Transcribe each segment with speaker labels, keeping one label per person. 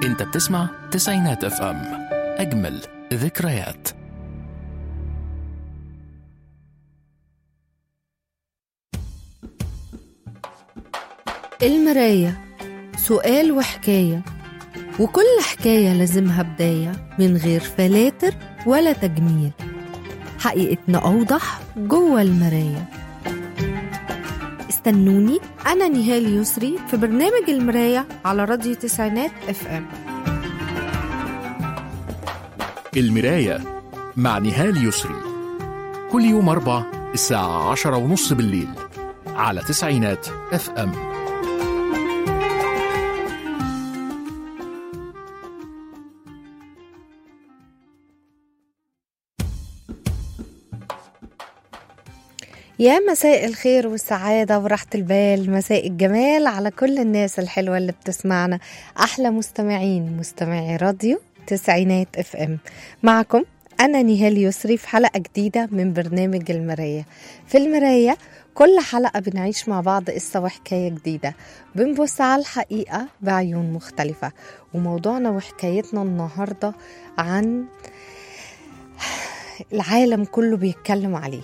Speaker 1: انت بتسمع تسعينات اف ام اجمل ذكريات
Speaker 2: المراية سؤال وحكاية وكل حكاية لازمها بداية من غير فلاتر ولا تجميل حقيقتنا أوضح جوه المراية استنوني أنا نهال يسري في برنامج المراية على راديو تسعينات اف ام
Speaker 1: المراية مع نهال يسري كل يوم أربع الساعة عشرة ونص بالليل على تسعينات اف ام
Speaker 2: يا مساء الخير والسعادة وراحة البال مساء الجمال على كل الناس الحلوة اللي بتسمعنا أحلى مستمعين مستمعي راديو تسعينات اف ام معكم أنا نهال يسري في حلقة جديدة من برنامج المراية في المراية كل حلقة بنعيش مع بعض قصة وحكاية جديدة بنبص على الحقيقة بعيون مختلفة وموضوعنا وحكايتنا النهاردة عن العالم كله بيتكلم عليه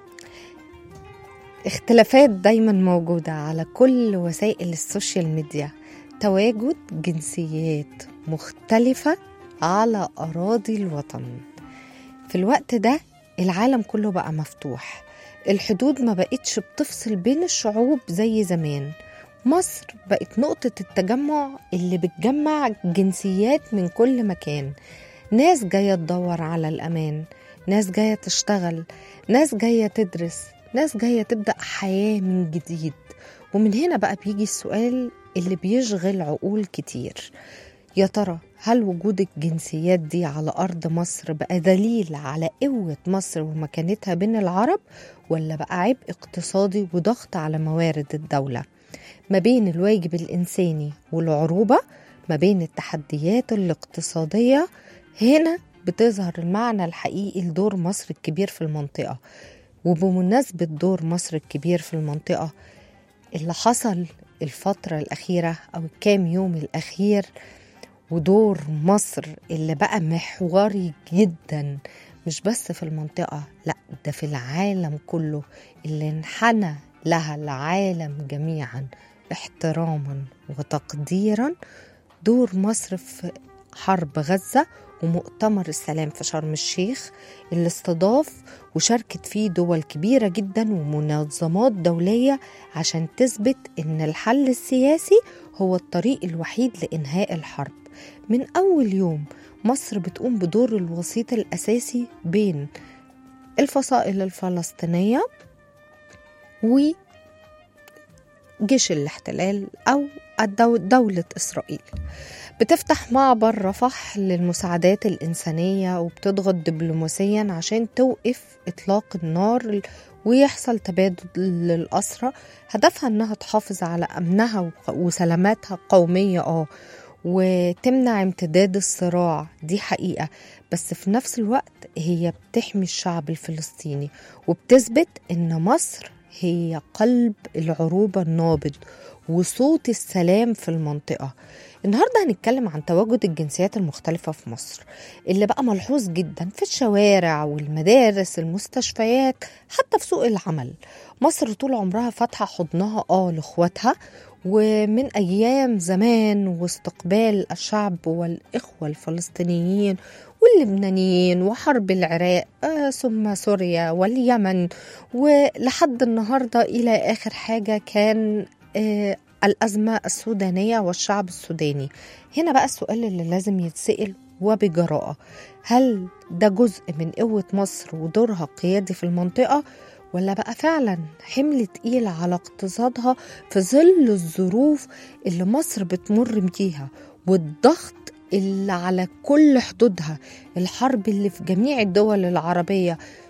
Speaker 2: اختلافات دايما موجودة على كل وسائل السوشيال ميديا تواجد جنسيات مختلفة على أراضي الوطن في الوقت ده العالم كله بقى مفتوح الحدود ما بقتش بتفصل بين الشعوب زي زمان مصر بقت نقطة التجمع اللي بتجمع جنسيات من كل مكان ناس جاية تدور على الأمان ناس جاية تشتغل ناس جاية تدرس ناس جاية تبدأ حياة من جديد ومن هنا بقى بيجي السؤال اللي بيشغل عقول كتير يا ترى هل وجود الجنسيات دي على أرض مصر بقى دليل على قوة مصر ومكانتها بين العرب ولا بقى عبء اقتصادي وضغط على موارد الدولة ما بين الواجب الإنساني والعروبة ما بين التحديات الاقتصادية هنا بتظهر المعنى الحقيقي لدور مصر الكبير في المنطقة وبمناسبة دور مصر الكبير في المنطقة اللي حصل الفترة الأخيرة أو الكام يوم الأخير ودور مصر اللي بقى محوري جدا مش بس في المنطقة لا ده في العالم كله اللي انحنى لها العالم جميعا احتراما وتقديرا دور مصر في حرب غزة ومؤتمر السلام في شرم الشيخ اللي استضاف وشاركت فيه دول كبيرة جدا ومنظمات دولية عشان تثبت إن الحل السياسي هو الطريق الوحيد لإنهاء الحرب من أول يوم مصر بتقوم بدور الوسيط الأساسي بين الفصائل الفلسطينية وجيش الاحتلال أو دولة إسرائيل بتفتح معبر رفح للمساعدات الإنسانية وبتضغط دبلوماسيا عشان توقف إطلاق النار ويحصل تبادل للأسرى هدفها إنها تحافظ على أمنها وسلاماتها قومية آه وتمنع امتداد الصراع دي حقيقة بس في نفس الوقت هي بتحمي الشعب الفلسطيني وبتثبت إن مصر هي قلب العروبة النابض وصوت السلام في المنطقة النهاردة هنتكلم عن تواجد الجنسيات المختلفة في مصر اللي بقى ملحوظ جدا في الشوارع والمدارس المستشفيات حتى في سوق العمل مصر طول عمرها فاتحة حضنها اه لاخواتها ومن أيام زمان واستقبال الشعب والإخوة الفلسطينيين واللبنانيين وحرب العراق آه ثم سوريا واليمن ولحد النهاردة إلى آخر حاجة كان آه الأزمة السودانية والشعب السوداني هنا بقى السؤال اللي لازم يتسأل وبجراءة هل ده جزء من قوة مصر ودورها قيادي في المنطقة ولا بقى فعلا حمل تقيل على اقتصادها في ظل الظروف اللي مصر بتمر بيها والضغط اللي على كل حدودها الحرب اللي في جميع الدول العربية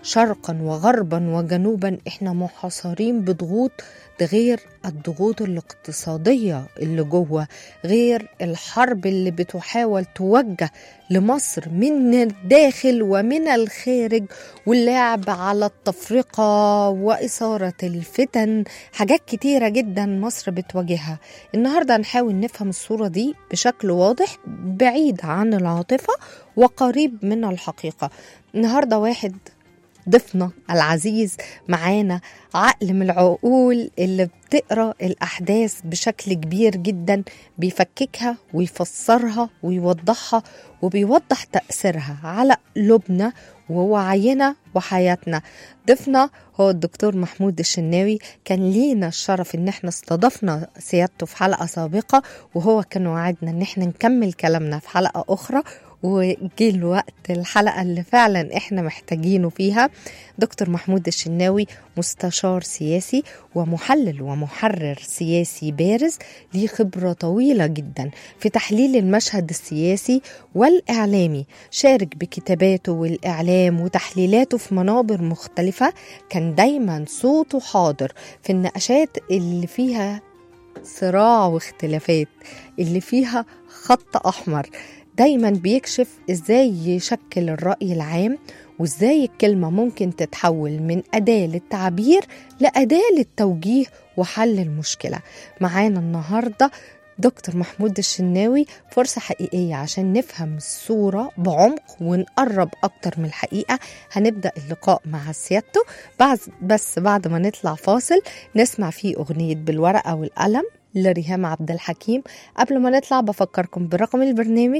Speaker 2: شرقا وغربا وجنوبا احنا محاصرين بضغوط ده غير الضغوط الاقتصادية اللي جوه غير الحرب اللي بتحاول توجه لمصر من الداخل ومن الخارج واللعب على التفرقة وإثارة الفتن حاجات كتيرة جدا مصر بتواجهها النهاردة هنحاول نفهم الصورة دي بشكل واضح بعيد عن العاطفة وقريب من الحقيقة النهاردة واحد ضيفنا العزيز معانا عقل من العقول اللي بتقرا الاحداث بشكل كبير جدا بيفككها ويفسرها ويوضحها وبيوضح تاثيرها على قلوبنا ووعينا وحياتنا ضيفنا هو الدكتور محمود الشناوي كان لينا الشرف ان احنا استضفنا سيادته في حلقه سابقه وهو كان وعدنا ان احنا نكمل كلامنا في حلقه اخرى وجه الوقت الحلقة اللي فعلا احنا محتاجينه فيها دكتور محمود الشناوي مستشار سياسي ومحلل ومحرر سياسي بارز ليه خبرة طويلة جدا في تحليل المشهد السياسي والإعلامي شارك بكتاباته والإعلام وتحليلاته في منابر مختلفة كان دايما صوته حاضر في النقاشات اللي فيها صراع واختلافات اللي فيها خط أحمر دايما بيكشف ازاي يشكل الرأي العام وازاي الكلمة ممكن تتحول من أداة للتعبير لأداة للتوجيه وحل المشكلة معانا النهاردة دكتور محمود الشناوي فرصة حقيقية عشان نفهم الصورة بعمق ونقرب أكتر من الحقيقة هنبدأ اللقاء مع سيادته بعد بس بعد ما نطلع فاصل نسمع فيه أغنية بالورقة والقلم لريهام عبد الحكيم قبل ما نطلع بفكركم برقم البرنامج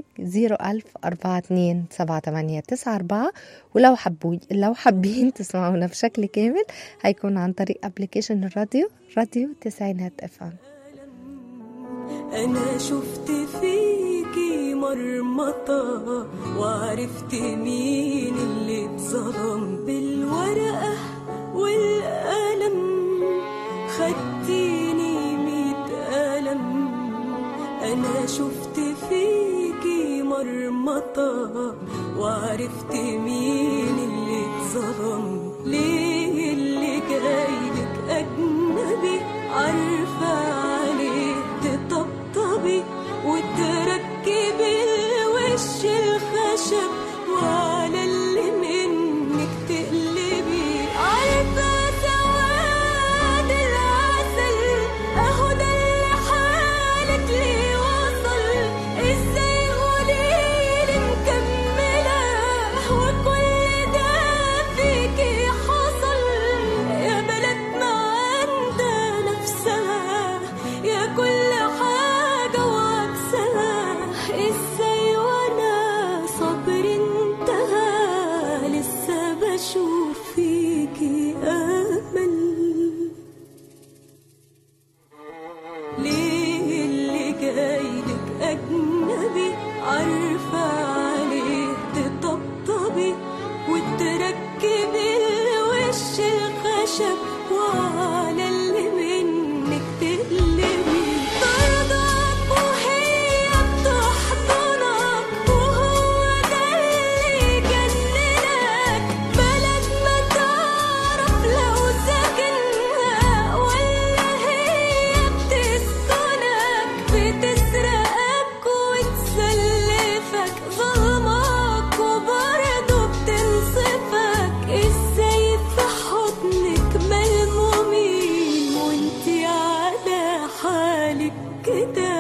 Speaker 2: 010427894 ولو حبوا لو حابين تسمعونا بشكل كامل هيكون عن طريق ابلكيشن الراديو راديو تسعينات اف ام
Speaker 3: أنا شفت فيكي مرمطة وعرفت مين اللي اتظلم بالورقة والقلم خدتيني ميت قلم أنا شفت فيكي مرمطة وعرفت مين اللي اتظلم ليه اللي جايلك أجنبي عارفة عليه تطبطبي وتركبي الوش الخشب وعلى اللي منك تقلبي عارفة سواد العسل اهو ده اللي حالك ليه وصل ازاي قوليلي مكملة وكل ده فيكي حصل يا بلدنا عندها نفسها يا كل حاجة وعكسها ازاي وانا صبري انتهى لسه بشوف فيكي امل ليه اللي جايلك أجنبي عارفة عليه تطبطبي وتركبي الوش الخشب وعلى اللي منك تقلبي ترضاك وهي بتحضنك وهو ده اللي يجننك بلد ما تعرف لو ساكنها ولا هي بتسكنك بتسرقك وتسلفك ظلمك وبرضه بتنصفك ازاي في حضنك ملمومين وانتي على حالك كده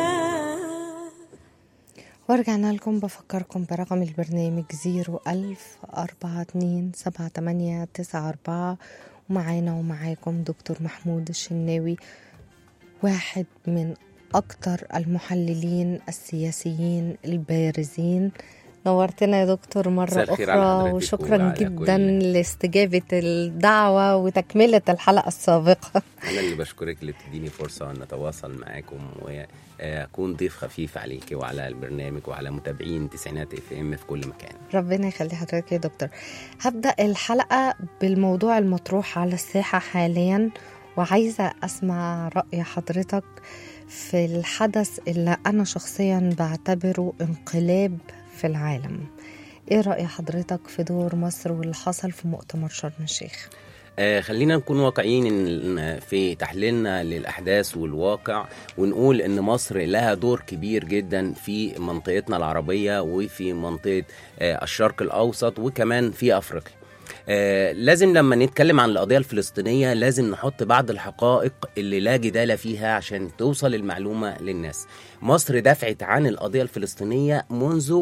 Speaker 2: ورجعنا لكم بفكركم برقم البرنامج زيرو ألف أربعة اتنين سبعة تمانية تسعة أربعة ومعانا ومعاكم دكتور محمود الشناوي واحد من أكتر المحللين السياسيين البارزين نورتنا يا دكتور مرة
Speaker 4: مساء الخير على
Speaker 2: أخرى
Speaker 4: حضرتك
Speaker 2: وشكرا
Speaker 4: وعلى
Speaker 2: جدا
Speaker 4: كل-
Speaker 2: لاستجابة الدعوة وتكملة الحلقة السابقة
Speaker 4: انا اللي بشكرك اللي بتديني فرصه ان اتواصل معاكم واكون ضيف خفيف عليكي وعلى البرنامج وعلى متابعين تسعينات اف ام في كل مكان
Speaker 2: ربنا يخلي حضرتك يا دكتور هبدأ الحلقة بالموضوع المطروح على الساحة حاليا وعايزة أسمع رأي حضرتك في الحدث اللي أنا شخصيا بعتبره انقلاب في العالم ايه رأي حضرتك في دور مصر واللي حصل في مؤتمر شرم الشيخ
Speaker 4: آه، خلينا نكون واقعيين إن- في تحليلنا للأحداث والواقع ونقول إن مصر لها دور كبير جدا في منطقتنا العربية وفي منطقة آه، الشرق الأوسط وكمان في أفريقيا آه، لازم لما نتكلم عن القضية الفلسطينية لازم نحط بعض الحقائق اللي لا جدال فيها عشان توصل المعلومة للناس مصر دافعت عن القضية الفلسطينية منذ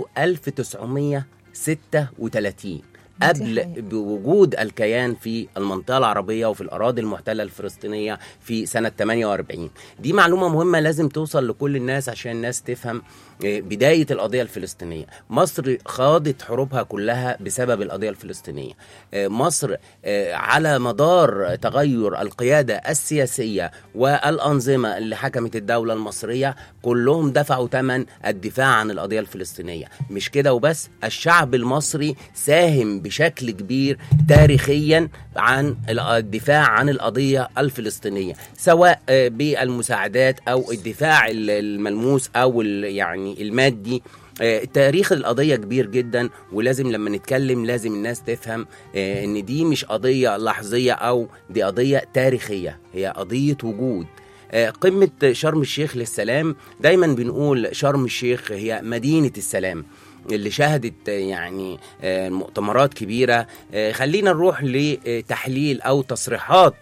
Speaker 4: 1936 قبل
Speaker 2: حقيقة.
Speaker 4: بوجود الكيان في المنطقة العربية وفي الأراضي المحتلة الفلسطينية في سنة 48 دي معلومة مهمة لازم توصل لكل الناس عشان الناس تفهم آه، بداية القضية الفلسطينية مصر خاضت حروبها كلها بسبب القضية الفلسطينية آه، مصر آه، على مدار تغير القيادة السياسية والأنظمة اللي حكمت الدولة المصرية كلهم دفعوا ثمن الدفاع عن القضية الفلسطينية مش كده وبس الشعب المصري ساهم بشكل كبير تاريخيا عن الدفاع عن القضية الفلسطينية سواء آه، بالمساعدات أو الدفاع ال- الملموس أو ال- يعني المادي آه، تاريخ القضية كبير جدا ولازم لما نتكلم لازم الناس تفهم آه، ان دي مش قضية لحظية او دي قضية تاريخية هي قضية وجود آه، قمة شرم الشيخ للسلام دايما بنقول شرم الشيخ هي مدينة السلام اللي شهدت آه، يعني آه، مؤتمرات كبيرة آه، خلينا نروح لتحليل أو تصريحات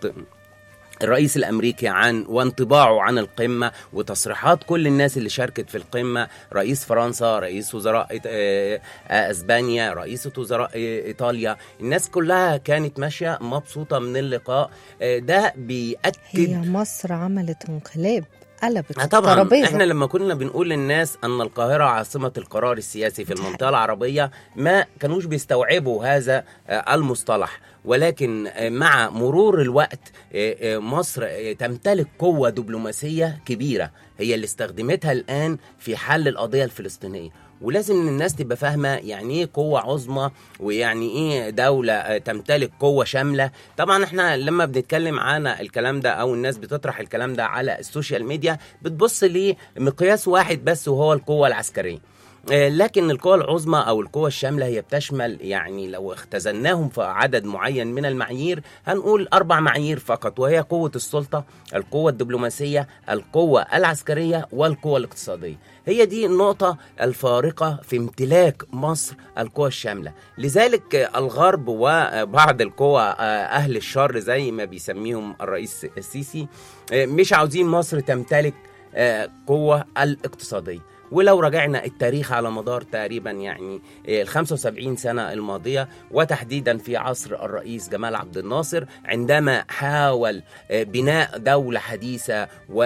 Speaker 4: الرئيس الامريكي عن وانطباعه عن القمه وتصريحات كل الناس اللي شاركت في القمه رئيس فرنسا رئيس وزراء إيط- آه، آه، اسبانيا رئيسه وزراء آه، ايطاليا الناس كلها كانت ماشيه مبسوطه من اللقاء آه، ده بياكد
Speaker 2: هي مصر عملت انقلاب قلبت
Speaker 4: آه طبعا
Speaker 2: الترابيزة.
Speaker 4: احنا لما كنا بنقول للناس ان القاهره عاصمه القرار السياسي في المنطقه العربيه ما كانوش بيستوعبوا هذا آه، المصطلح ولكن آه، مع مرور الوقت آه، آه، مصر آه، تمتلك قوه دبلوماسيه كبيره هي اللي استخدمتها الان في حل القضيه الفلسطينيه ولازم إن الناس تبقى فاهمه يعني ايه قوه عظمى ويعني ايه دوله آه، تمتلك قوه شامله طبعا احنا لما بنتكلم عن الكلام ده او الناس بتطرح الكلام ده على السوشيال ميديا بتبص لمقياس واحد بس وهو القوه العسكريه آه، لكن القوى العظمى او القوى الشامله هي بتشمل يعني لو اختزلناهم في عدد معين من المعايير هنقول اربع معايير فقط وهي قوه السلطه القوه الدبلوماسيه القوه العسكريه والقوه الاقتصاديه هي دي النقطة الفارقة في امتلاك مصر القوى الشاملة لذلك آه، الغرب وبعض القوى آه، أهل الشر زي ما بيسميهم الرئيس السيسي آه، مش عاوزين مصر تمتلك آه، قوة الاقتصادية ولو رجعنا التاريخ على مدار تقريبا يعني ال 75 سنة الماضية وتحديدا في عصر الرئيس جمال عبد الناصر عندما حاول آه، بناء دولة حديثة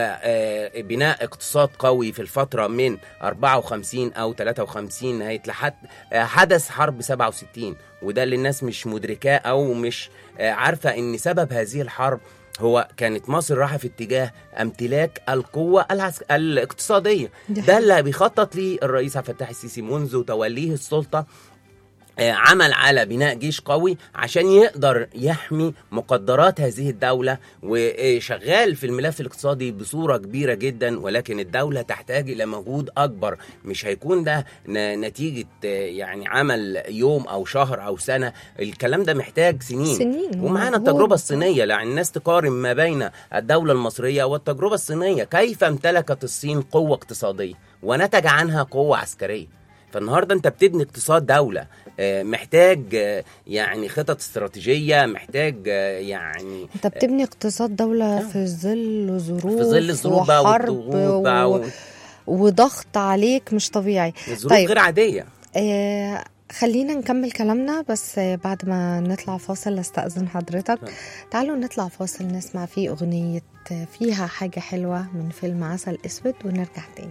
Speaker 4: وبناء اقتصاد قوي في الفترة من 54 أو 53 نهاية لحد آه، حدث حرب 67 وده اللي الناس مش مدركاه أو مش آه، عارفة إن سبب هذه الحرب هو كانت مصر رايحه في اتجاه امتلاك القوه العسك... الاقتصاديه
Speaker 2: دي
Speaker 4: ده اللي بيخطط ليه الرئيس عبد الفتاح السيسي منذ توليه السلطه آه، عمل على بناء جيش قوي عشان يقدر يحمي مقدرات هذه الدولة وشغال في الملف الاقتصادي بصورة كبيرة جدا ولكن الدولة تحتاج إلى مجهود أكبر مش هيكون ده ن- نتيجة آه، يعني عمل يوم أو شهر أو سنة الكلام ده محتاج سنين
Speaker 2: سنين
Speaker 4: ومعانا
Speaker 2: ومجهود.
Speaker 4: التجربة الصينية لأن الناس تقارن ما بين الدولة المصرية والتجربة الصينية كيف امتلكت الصين قوة اقتصادية ونتج عنها قوة عسكرية فالنهارده انت بتبني اقتصاد دوله آه، محتاج آه، يعني خطط استراتيجيه محتاج آه، يعني
Speaker 2: انت بتبني اقتصاد دولة في ظل ظروف
Speaker 4: في ظل الظروف بقى
Speaker 2: وحرب
Speaker 4: والضغوط بقى
Speaker 2: و...
Speaker 4: و-
Speaker 2: وضغط عليك مش طبيعي
Speaker 4: الظروف
Speaker 2: طيب.
Speaker 4: غير عاديه
Speaker 2: آه خلينا نكمل كلامنا بس آه، بعد ما نطلع فاصل استأذن حضرتك
Speaker 4: طيب.
Speaker 2: تعالوا نطلع فاصل نسمع فيه أغنية آه، فيها حاجة حلوة من فيلم عسل أسود ونرجع تاني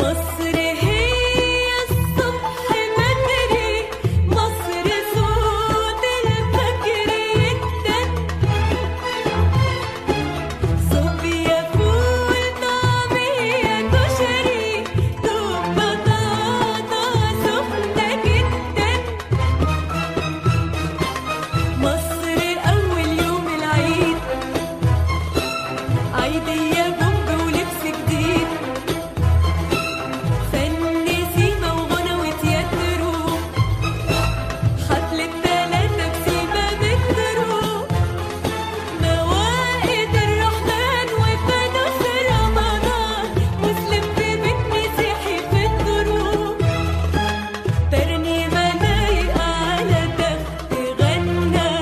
Speaker 3: مصر هي الصبح بدري مصر صوت الفجر يدن صوبيا فول طعمية كشري دوب بطاطا سخنة جدا مصر أول يوم العيد عيدية بومب ولبس جديد فن سيما وغنى وتياترو حفلة تلاتة بسيما مترو موائد الرحمن وفانوس رمضان مسلم في بيت مسيحي في الدروب ترنيمة لايقة على تخت غنى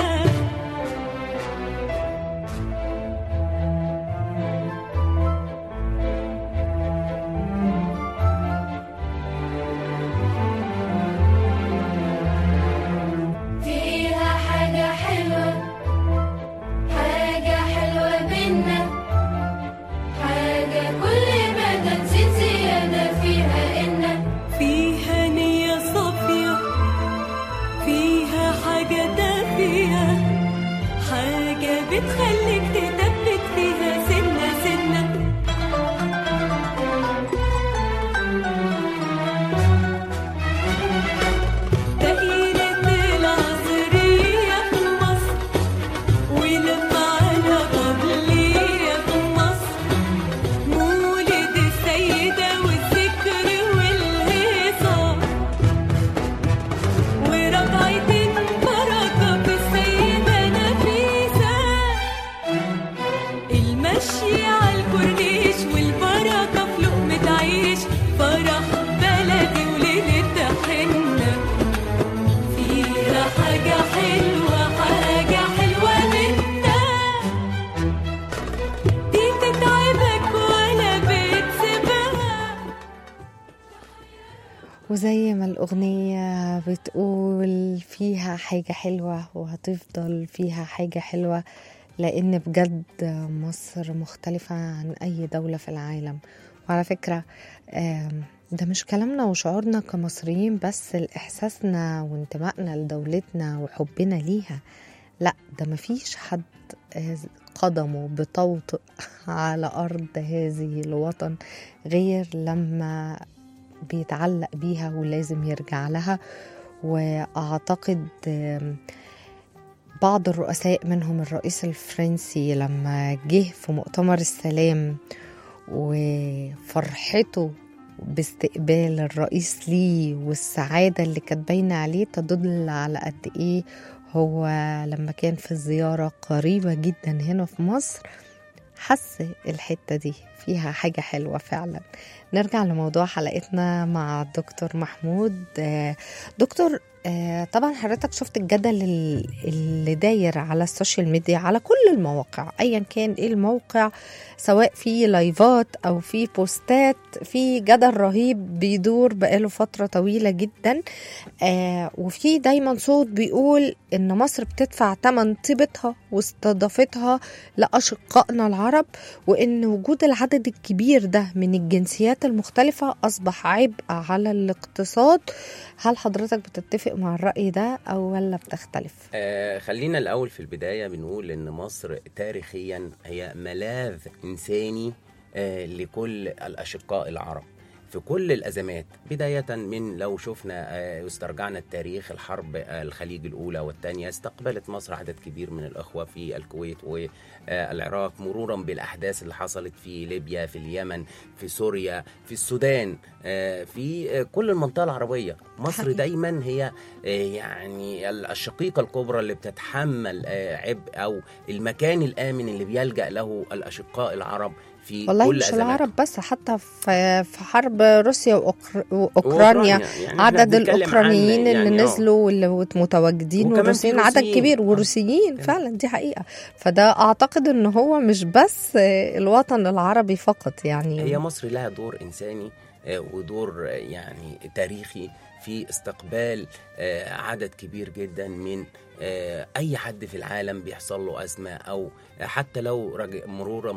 Speaker 5: فيها حاجة حلوة حاجة حلوة بينا حاجة كل ما تنسيت زيادة فيها إنك
Speaker 3: فيها نية صافية فيها حاجة دافية حاجة بتخليك تثبت فيها سنة سنة دائرة العصرية في مصر ولمعنا قبلية في مصر مولد السيدة والذكر والهيصة ورجعتين بركة في السيدة نفيسة المشي على الكورنيش والبركة في لقمة عيش فرح بلدي وليلة حنة فيها حاجة حلوة حاجة حلوة منا دي تتعبك ولا بتسيبها
Speaker 2: وزي ما الأغنية بتقول فيها حاجة حلوة وهتفضل فيها حاجة حلوة لأن بجد مصر مختلفة عن أي دولة في العالم وعلى فكرة آم، ده مش كلامنا وشعورنا كمصريين بس لإحساسنا وانتمائنا لدولتنا وحبنا ليها لا ده مفيش حد آه، قدمه بتوطئ على أرض هذه الوطن غير لما بيتعلق بيها ولازم يرجع لها واعتقد آم، بعض الرؤساء منهم الرئيس الفرنسي لما جه في مؤتمر السلام وفرحته باستقبال الرئيس ليه والسعادة اللي كانت باينة عليه تدل على قد إيه هو لما كان في الزيارة قريبة جدا هنا في مصر حس الحتة دي فيها حاجة حلوة فعلا نرجع لموضوع حلقتنا مع الدكتور محمود آه، دكتور آه، طبعا حضرتك شفت الجدل ال- اللي داير على السوشيال ميديا على كل المواقع ايا كان ايه الموقع سواء في لايفات او في بوستات في جدل رهيب بيدور بقاله فتره طويله جدا آه وفي دايما صوت بيقول ان مصر بتدفع ثمن طيبتها واستضافتها لاشقائنا العرب وان وجود العدد الكبير ده من الجنسيات المختلفه اصبح عبء على الاقتصاد هل حضرتك بتتفق مع الراي ده او ولا بتختلف
Speaker 4: آه خلينا الأول في البداية بنقول إن مصر تاريخيا هي ملاذ إنساني آه لكل الأشقاء العرب في كل الأزمات بداية من لو شفنا آه واسترجعنا التاريخ الحرب آه الخليج الأولى والثانية استقبلت مصر عدد كبير من الأخوة في الكويت والعراق مرورا بالأحداث اللي حصلت في ليبيا في اليمن في سوريا في السودان آه في آه كل المنطقة العربية مصر
Speaker 2: حقيقي.
Speaker 4: دايما هي آه، يعني الشقيقة الكبرى اللي بتتحمل آه، عبء أو المكان الآمن اللي بيلجأ له الأشقاء العرب في
Speaker 2: والله
Speaker 4: كل
Speaker 2: مش
Speaker 4: أزماتهم.
Speaker 2: العرب بس حتى في في حرب روسيا وأوكر... واوكرانيا
Speaker 4: يعني إحنا
Speaker 2: عدد
Speaker 4: بنتكلم عن
Speaker 2: الاوكرانيين اللي
Speaker 4: يعني آه.
Speaker 2: نزلوا واللي متواجدين
Speaker 4: وكمان
Speaker 2: والروسيين
Speaker 4: في
Speaker 2: عدد
Speaker 4: روسيين.
Speaker 2: كبير
Speaker 4: آه.
Speaker 2: وروسيين
Speaker 4: كمان.
Speaker 2: فعلا دي حقيقه فده اعتقد ان هو مش بس الوطن العربي فقط يعني
Speaker 4: هي مصر لها دور إنساني آه، ودور آه، يعني تاريخي في استقبال آه، عدد كبير جدا من آه، اي حد في العالم بيحصل له ازمه او حتى لو رج- مرورا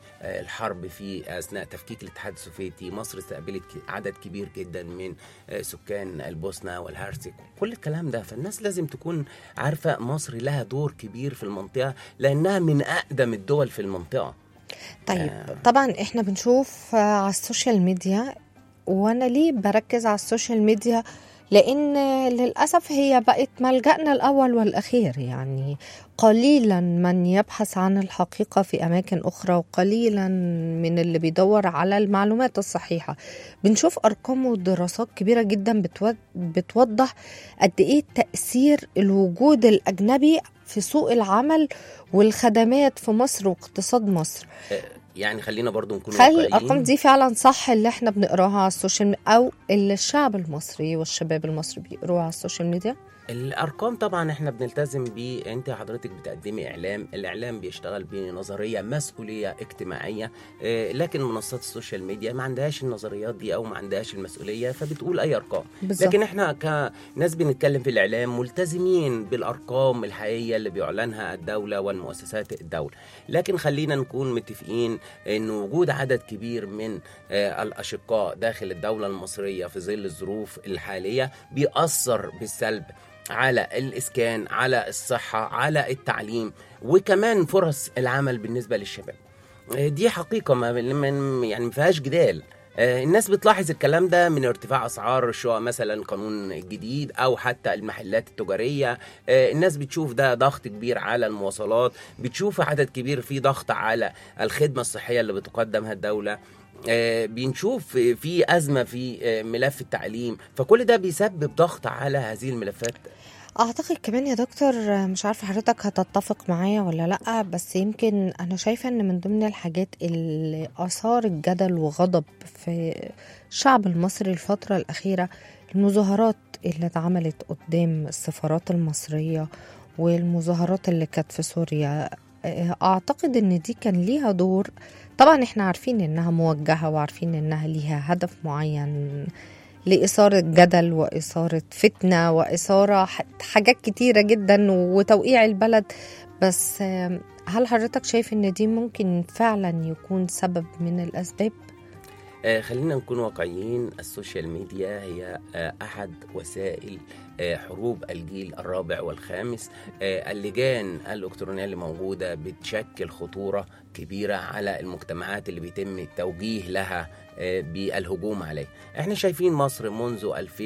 Speaker 4: بالحرب في اثناء تفكيك الاتحاد السوفيتي مصر استقبلت ك- عدد كبير جدا من آه، سكان البوسنه والهرسك كل الكلام ده فالناس لازم تكون عارفه مصر لها دور كبير في المنطقه لانها من اقدم الدول في المنطقه
Speaker 2: طيب طبعا احنا بنشوف آه، على السوشيال ميديا وانا ليه بركز على السوشيال ميديا لان آه، للاسف هي بقت ملجأنا الاول والاخير يعني قليلا من يبحث عن الحقيقه في اماكن اخرى وقليلا من اللي بيدور على المعلومات الصحيحه بنشوف ارقام ودراسات كبيره جدا بتو- بتوضح قد ايه تاثير الوجود الاجنبي في سوق العمل والخدمات في مصر واقتصاد مصر
Speaker 4: يعني خلينا برضو نكون
Speaker 2: هل
Speaker 4: واقعيين.
Speaker 2: الارقام دي فعلا صح اللي احنا بنقراها على السوشيال ميديا او اللي الشعب المصري والشباب المصري بيقروها على السوشيال ميديا
Speaker 4: الارقام طبعا احنا بنلتزم ب انت حضرتك بتقدمي اعلام الاعلام بيشتغل بنظريه مسؤوليه اجتماعيه آه، لكن منصات السوشيال ميديا ما عندهاش النظريات دي او ما عندهاش المسؤوليه فبتقول اي ارقام
Speaker 2: بالظبط.
Speaker 4: لكن احنا كناس بنتكلم في الاعلام ملتزمين بالارقام الحقيقيه اللي بيعلنها الدوله والمؤسسات الدوله لكن خلينا نكون متفقين ان وجود عدد كبير من آه، الاشقاء داخل الدوله المصريه في ظل الظروف الحاليه بيأثر بالسلب على الاسكان على الصحه على التعليم وكمان فرص العمل بالنسبه للشباب آه، دي حقيقه ما من يعني ما فيهاش جدال آه، الناس بتلاحظ الكلام ده من ارتفاع اسعار الشقق مثلا القانون الجديد او حتى المحلات التجاريه آه، الناس بتشوف ده ضغط كبير على المواصلات بتشوف عدد كبير في ضغط على الخدمه الصحيه اللي بتقدمها الدوله آه، بنشوف في ازمه في آه، ملف التعليم فكل ده بيسبب ضغط على هذه الملفات
Speaker 2: اعتقد كمان يا دكتور مش عارفه حضرتك هتتفق معايا ولا لا بس يمكن انا شايفه ان من ضمن الحاجات اللي اثار الجدل وغضب في الشعب المصري الفتره الاخيره المظاهرات اللي اتعملت قدام السفارات المصريه والمظاهرات اللي كانت في سوريا اعتقد ان دي كان ليها دور طبعا احنا عارفين انها موجهه وعارفين انها ليها هدف معين لإثارة جدل وإثارة فتنة وإثارة ح- حاجات كتيرة جدا وتوقيع البلد بس آم، هل حضرتك شايف إن دي ممكن فعلا يكون سبب من الأسباب؟
Speaker 4: آه، خلينا نكون واقعيين السوشيال ميديا هي آه، أحد وسائل آه، حروب الجيل الرابع والخامس آه، اللجان الإلكترونية اللي موجودة بتشكل خطورة كبيرة على المجتمعات اللي بيتم التوجيه لها آه، بالهجوم عليه احنا شايفين مصر منذ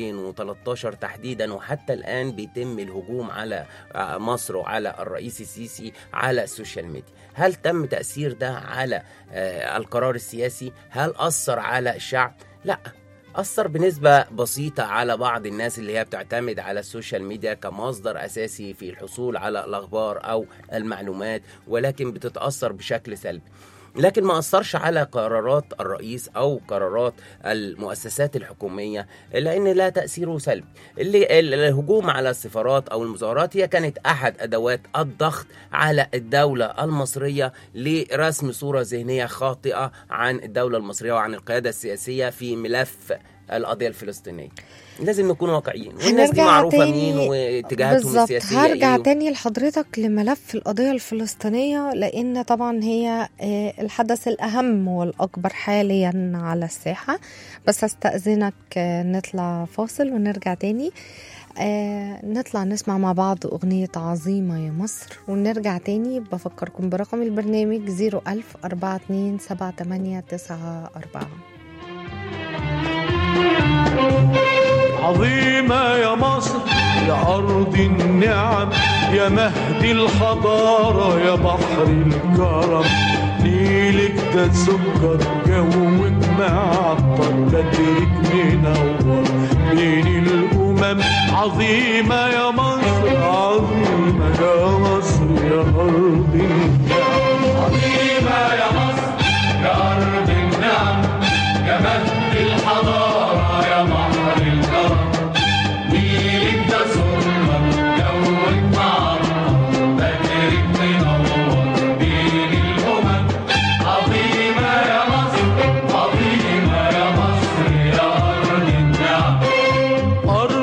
Speaker 4: 2013 تحديدا وحتى الآن بيتم الهجوم على آه، مصر وعلى الرئيس السيسي على السوشيال ميديا هل تم تأثير ده على آه، القرار السياسي هل أثر على الشعب لا أثر بنسبة بسيطة على بعض الناس اللي هي بتعتمد على السوشيال ميديا كمصدر أساسي في الحصول على الأخبار أو المعلومات ولكن بتتأثر بشكل سلبي لكن ما أثرش على قرارات الرئيس أو قرارات المؤسسات الحكومية لأن لا تأثيره سلبي اللي ال- الهجوم على السفارات أو المظاهرات هي كانت أحد أدوات الضغط على الدولة المصرية لرسم صورة ذهنية خاطئة عن الدولة المصرية وعن القيادة السياسية في ملف القضية الفلسطينية لازم نكون واقعيين والناس دي
Speaker 2: هنرجع
Speaker 4: معروفة
Speaker 2: تاني-
Speaker 4: مين واتجاهاتهم
Speaker 2: بالظبط
Speaker 4: السياسية
Speaker 2: هرجع
Speaker 4: إيه
Speaker 2: تاني لحضرتك لملف القضية الفلسطينية لأن طبعا هي آه، الحدث الأهم والأكبر حاليا على الساحة بس أستأذنك آه، نطلع فاصل ونرجع تاني آه نطلع نسمع مع بعض أغنية عظيمة يا مصر ونرجع تاني بفكركم برقم البرنامج 01000 42 78 94
Speaker 6: عظيمة يا مصر يا أرض النعم يا مهد الحضارة يا بحر الكرم نيلك ده سكر جوك معطر بدرك منور بين الأمم عظيمة يا مصر عظيمة يا مصر يا أرض النعم عظيمة يا مصر يا أرض النعم يا مهد الحضارة يا بحر الكرم نيلك ده سكر جوك معطر بدرك منور بين الأمم عظيمة يا مصر عظيمة يا مصر يا أرض النعم أرض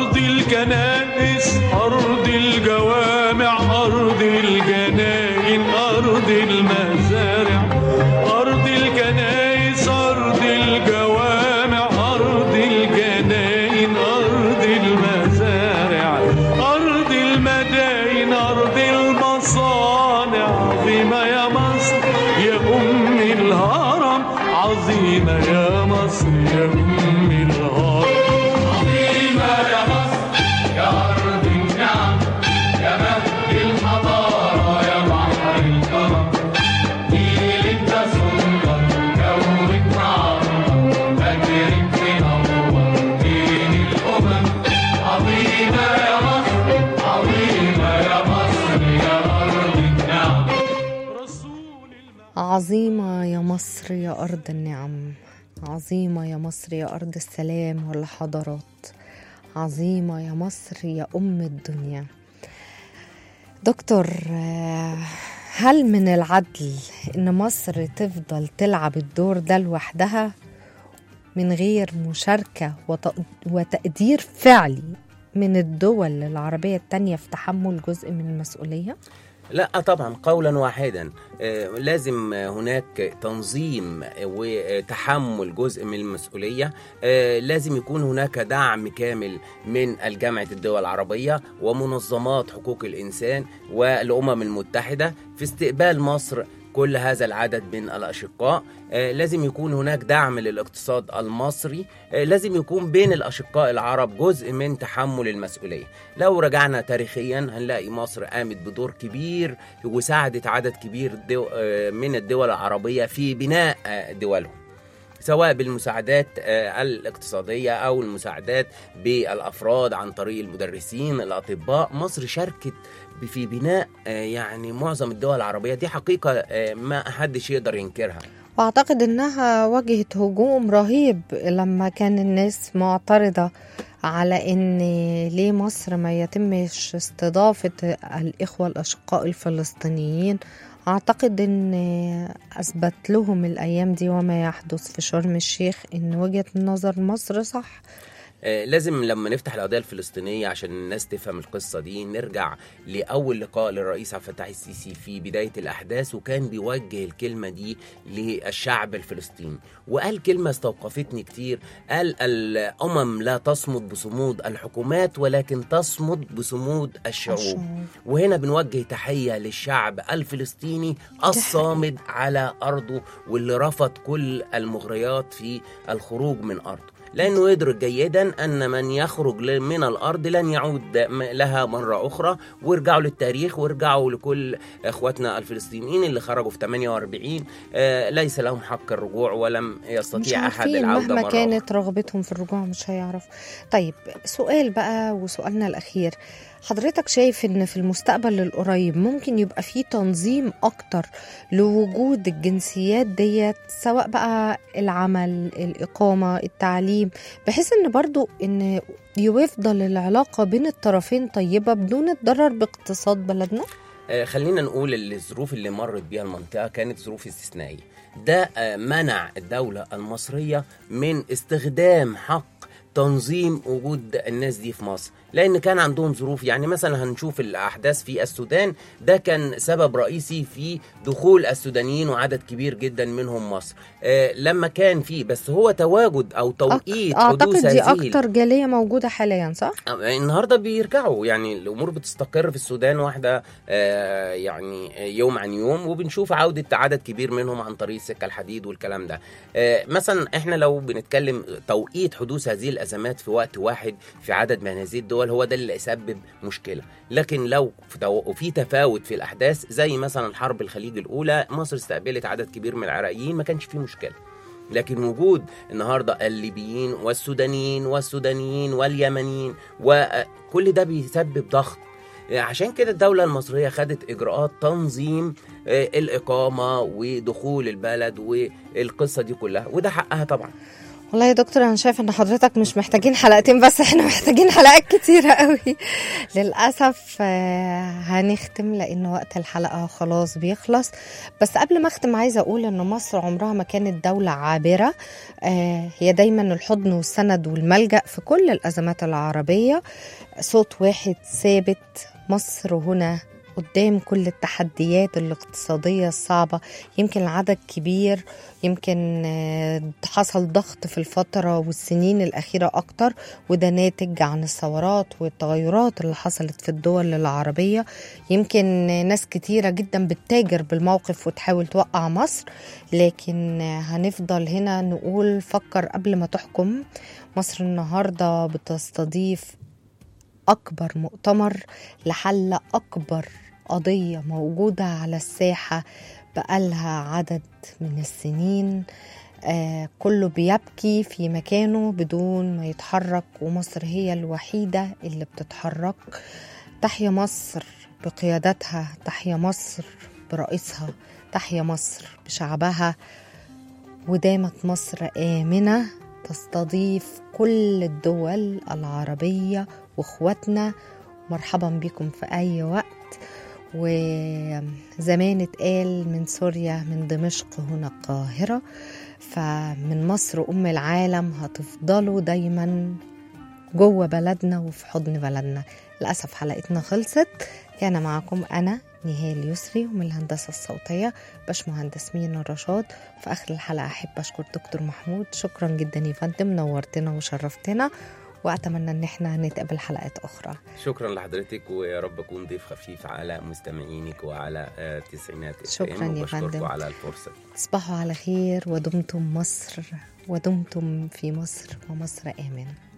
Speaker 6: مصر يا أم الهار
Speaker 7: عظيمة يا مصر يا أرض النعم يا مهد الحضارة يا بحر الكرم نيلك ده سلطة جوك معمر فجرك منور بين الأمم عظيمة يا مصر عظيمة يا مصر يا أرض النعم
Speaker 2: عظيمة يا مصر يا أرض النعم عظيمة يا مصر يا أرض السلام والحضارات عظيمة يا مصر يا أم الدنيا دكتور آه، هل من العدل إن مصر تفضل تلعب الدور ده لوحدها من غير مشاركة وت- وتقدير فعلي من الدول العربية التانية في تحمل جزء من المسؤولية؟
Speaker 4: لا طبعا قولا واحدا آه، لازم هناك تنظيم وتحمل جزء من المسؤولية آه، لازم يكون هناك دعم كامل من الجامعة الدول العربية ومنظمات حقوق الإنسان والأمم المتحدة في استقبال مصر كل هذا العدد من الأشقاء آه، لازم يكون هناك دعم للاقتصاد المصري آه، لازم يكون بين الأشقاء العرب جزء من تحمل المسؤولية لو رجعنا تاريخيا هنلاقي مصر قامت بدور كبير وساعدت عدد كبير دو آه، من الدول العربية في بناء آه، دولهم سواء بالمساعدات آه، الاقتصادية أو المساعدات بالأفراد عن طريق المدرسين الأطباء مصر شاركت في بناء آه، يعني معظم الدول العربية دي حقيقة آه، ما حدش يقدر ينكرها
Speaker 2: واعتقد انها واجهت هجوم رهيب لما كان الناس معترضة على ان ليه مصر ما يتمش استضافة الاخوة الاشقاء الفلسطينيين اعتقد ان اثبت لهم الايام دي وما يحدث في شرم الشيخ ان وجهة نظر مصر صح
Speaker 4: آه، لازم لما نفتح القضيه الفلسطينيه عشان الناس تفهم القصه دي نرجع لاول لقاء للرئيس عبد الفتاح السيسي في بدايه الاحداث وكان بيوجه الكلمه دي للشعب الفلسطيني وقال كلمه استوقفتني كتير قال الامم لا تصمد بصمود الحكومات ولكن تصمد بصمود الشعوب
Speaker 2: الشعوب.
Speaker 4: وهنا بنوجه تحيه للشعب الفلسطيني الصامد على ارضه واللي رفض كل المغريات في الخروج من ارضه لانه يدرك جيدا ان من يخرج ل- من الارض لن يعود م- لها مره اخرى وارجعوا للتاريخ وارجعوا لكل اخواتنا الفلسطينيين اللي خرجوا في 48 آه، ليس لهم حق الرجوع ولم
Speaker 2: مش
Speaker 4: يستطيع احد
Speaker 2: عارفين
Speaker 4: العوده
Speaker 2: مهما
Speaker 4: مره
Speaker 2: كانت رغبتهم في الرجوع مش هيعرف طيب سؤال بقى وسؤالنا الأخير حضرتك شايف ان في المستقبل القريب ممكن يبقى في تنظيم اكتر لوجود الجنسيات ديت سواء بقى العمل الاقامه التعليم بحيث ان برضو ان يفضل العلاقه بين الطرفين طيبه بدون الضرر باقتصاد بلدنا
Speaker 4: آه، خلينا نقول اللي الظروف اللي مرت بيها المنطقة كانت ظروف استثنائية ده آه، منع الدولة المصرية من استخدام حق تنظيم وجود الناس دي في مصر لان كان عندهم ظروف يعني مثلا هنشوف الاحداث في السودان ده كان سبب رئيسي في دخول السودانيين وعدد كبير جدا منهم مصر آه لما كان في بس هو تواجد او توقيت
Speaker 2: اعتقد
Speaker 4: حدوث
Speaker 2: دي
Speaker 4: هذه
Speaker 2: اكتر جاليه موجوده حاليا صح
Speaker 4: النهارده بيرجعوا يعني الامور بتستقر في السودان واحده آه، يعني يوم عن يوم وبنشوف عوده عدد كبير منهم عن طريق سكه الحديد والكلام ده آه، مثلا احنا لو بنتكلم توقيت حدوث هذه الازمات في وقت واحد في عدد من هذه الدول هو ده اللي يسبب مشكله لكن لو في تو- في تفاوت في الاحداث زي مثلا حرب الخليج الاولى مصر استقبلت عدد كبير من العراقيين ما كانش فيه مشكله لكن وجود النهارده الليبيين والسودانيين والسودانيين واليمنيين وكل ده بيسبب ضغط عشان كده الدولة المصرية خدت إجراءات تنظيم آه، الإقامة ودخول البلد والقصة دي كلها وده حقها طبعا
Speaker 2: والله يا دكتور انا شايفه ان حضرتك مش محتاجين حلقتين بس احنا محتاجين حلقات كتيره قوي للاسف آه، هنختم لان وقت الحلقه خلاص بيخلص بس قبل ما اختم عايزه اقول ان مصر عمرها ما كانت دوله عابره آه، هي دايما الحضن والسند والملجا في كل الازمات العربيه صوت واحد ثابت مصر هنا قدام كل التحديات الاقتصادية الصعبة يمكن العدد كبير يمكن آه، حصل ضغط في الفترة والسنين الأخيرة أكتر وده ناتج عن الثورات والتغيرات اللي حصلت في الدول العربية يمكن ناس كتيرة جدا بتتاجر بالموقف وتحاول توقع مصر لكن هنفضل هنا نقول فكر قبل ما تحكم مصر النهاردة بتستضيف أكبر مؤتمر لحل أكبر قضية موجودة على الساحة بقالها عدد من السنين آه كله بيبكي في مكانه بدون ما يتحرك ومصر هي الوحيدة اللي بتتحرك تحيا مصر بقيادتها تحيا مصر برئيسها تحيا مصر بشعبها ودامت مصر آمنة تستضيف كل الدول العربية واخواتنا مرحبا بكم في أي وقت وزمان اتقال من سوريا من دمشق هنا القاهرة فمن مصر أم العالم هتفضلوا دايما جوه بلدنا وفي حضن بلدنا للأسف حلقتنا خلصت كان معكم أنا نهال يسري ومن الهندسة الصوتية باشمهندس مينا رشاد في آخر الحلقة أحب أشكر دكتور محمود شكرا جدا يا فندم نورتنا وشرفتنا وأتمنى إن احنا نتقابل حلقات أخرى
Speaker 4: شكرا لحضرتك ويا رب اكون ضيف خفيف على مستمعينك وعلى آه، تسعينات FM
Speaker 2: شكراً يا
Speaker 4: وبشكركم
Speaker 2: فندم.
Speaker 4: على الفرصه
Speaker 2: تصبحوا على خير ودمتم مصر ودمتم في مصر ومصر آمن